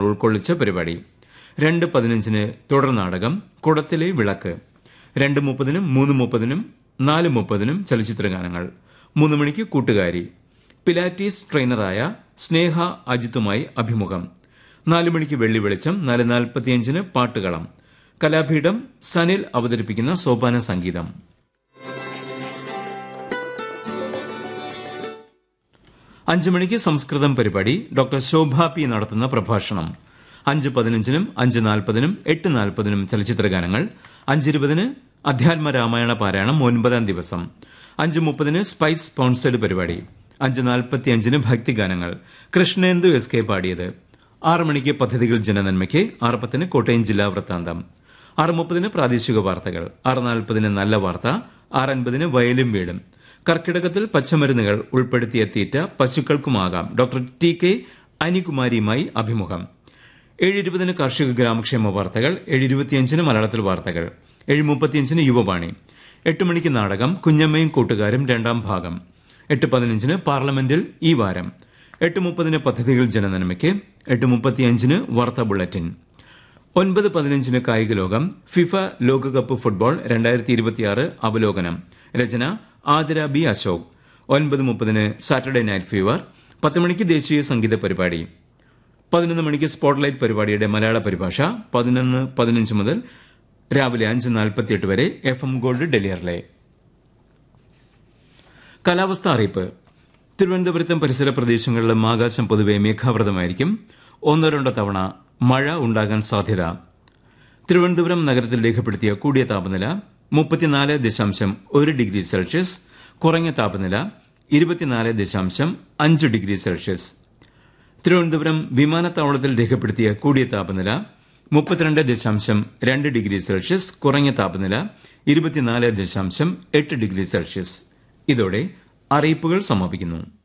ഉൾക്കൊള്ളിച്ച പരിപാടി രണ്ട് പതിനഞ്ചിന് തുടർ നാടകം കുടത്തിലെ വിളക്ക് രണ്ട് മുപ്പതിനും മൂന്ന് മുപ്പതിനും നാല് മുപ്പതിനും ചലച്ചിത്രഗാനങ്ങൾ മൂന്ന് മണിക്ക് കൂട്ടുകാരി പിലാറ്റീസ് ട്രെയിനറായ സ്നേഹ അജിത്തുമായി അഭിമുഖം നാല് മണിക്ക് വെള്ളി വെളിച്ചം നാല് നാൽപ്പത്തിയഞ്ചിന് പാട്ടുകളം കലാപീഠം സനിൽ അവതരിപ്പിക്കുന്ന സോപാന സംഗീതം അഞ്ചു മണിക്ക് സംസ്കൃതം പരിപാടി ഡോക്ടർ ശോഭ പി നടത്തുന്ന പ്രഭാഷണം അഞ്ച് പതിനഞ്ചിനും അഞ്ച് നാൽപ്പതിനും എട്ട് നാൽപ്പതിനും ചലച്ചിത്രഗാനങ്ങൾ അഞ്ചിരുപതിന് അധ്യാത്മ രാമായണ പാരായണം ഒൻപതാം ദിവസം അഞ്ച് മുപ്പതിന് സ്പൈസ് സ്പോൺസേഡ് പരിപാടി അഞ്ച് നാൽപ്പത്തിയഞ്ചിന് ഭക്തിഗാനങ്ങൾ കൃഷ്ണേന്ദു എസ് കെ പാടിയത് ആറ് മണിക്ക് പദ്ധതികൾ ജനനന്മയ്ക്ക് ആറ് പത്തിന് കോട്ടയം ജില്ലാ വൃത്താന്തം ആറ് മുപ്പതിന് പ്രാദേശിക വാർത്തകൾ ആറ് നാൽപ്പതിന് നല്ല വാർത്ത ആറ് അൻപതിന് വയലും വീടും കർക്കിടകത്തിൽ പച്ചമരുന്നുകൾ ഉൾപ്പെടുത്തിയ തീറ്റ പശുക്കൾക്കുമാകാം ഡോക്ടർ ടി കെ അനികുമാരിയുമായി അഭിമുഖം ഏഴ് ഇരുപതിന് കാർഷിക ഗ്രാമക്ഷേമ വാർത്തകൾ ഏഴ് ഇരുപത്തിയഞ്ചിന് മലയാളത്തിൽ വാർത്തകൾ ഏഴ് മുപ്പത്തിയഞ്ചിന് യുവവാണി എട്ട് മണിക്ക് നാടകം കുഞ്ഞമ്മയും കൂട്ടുകാരും രണ്ടാം ഭാഗം എട്ട് പതിനഞ്ചിന് പാർലമെന്റിൽ ഈ വാരം എട്ട് മുപ്പതിന് പദ്ധതികൾ ജനനന്മയ്ക്ക് എട്ട് മുപ്പത്തിയഞ്ചിന് വാർത്താ ബുള്ളറ്റിൻ ഒൻപത് പതിനഞ്ചിന് കായിക ലോകം ഫിഫ ലോകകപ്പ് ഫുട്ബോൾ രണ്ടായിരത്തി ഇരുപത്തിയാറ് അവലോകനം രചന ആതിര ബി അശോക് ഒൻപത് മുപ്പതിന് സാറ്റർഡേ നൈറ്റ് ഫീവർ പത്ത് മണിക്ക് ദേശീയ സംഗീത പരിപാടി പതിനൊന്ന് മണിക്ക് സ്പോട്ട്ലൈറ്റ് പരിപാടിയുടെ മലയാള പരിഭാഷ പതിനൊന്ന് പതിനഞ്ച് മുതൽ രാവിലെ അഞ്ച് നാൽപ്പത്തിയെട്ട് വരെ എഫ് എം ഗോൾഡ് ഡെലിയറിലെ കാലാവസ്ഥ അറിയിപ്പ് തിരുവനന്തപുരത്തും പരിസര പ്രദേശങ്ങളിലും ആകാശം പൊതുവെ മേഘാവൃതമായിരിക്കും ഒന്നോ രണ്ടോ തവണ മഴ ഉണ്ടാകാൻ സാധ്യത തിരുവനന്തപുരം നഗരത്തിൽ രേഖപ്പെടുത്തിയ കൂടിയ താപനില മുപ്പത്തിനാല് ദശാംശം ഒരു ഡിഗ്രി സെൽഷ്യസ് കുറഞ്ഞ താപനില ഇരുപത്തിനാല് ദശാംശം അഞ്ച് ഡിഗ്രി സെൽഷ്യസ് തിരുവനന്തപുരം വിമാനത്താവളത്തിൽ രേഖപ്പെടുത്തിയ കൂടിയ താപനില മുപ്പത്തിരണ്ട് ദശാംശം രണ്ട് ഡിഗ്രി സെൽഷ്യസ് കുറഞ്ഞ താപനില ഇരുപത്തിനാല് ദശാംശം എട്ട് ഡിഗ്രി സെൽഷ്യസ് ഇതോടെ അറിയിപ്പുകൾ സമാപിക്കുന്നു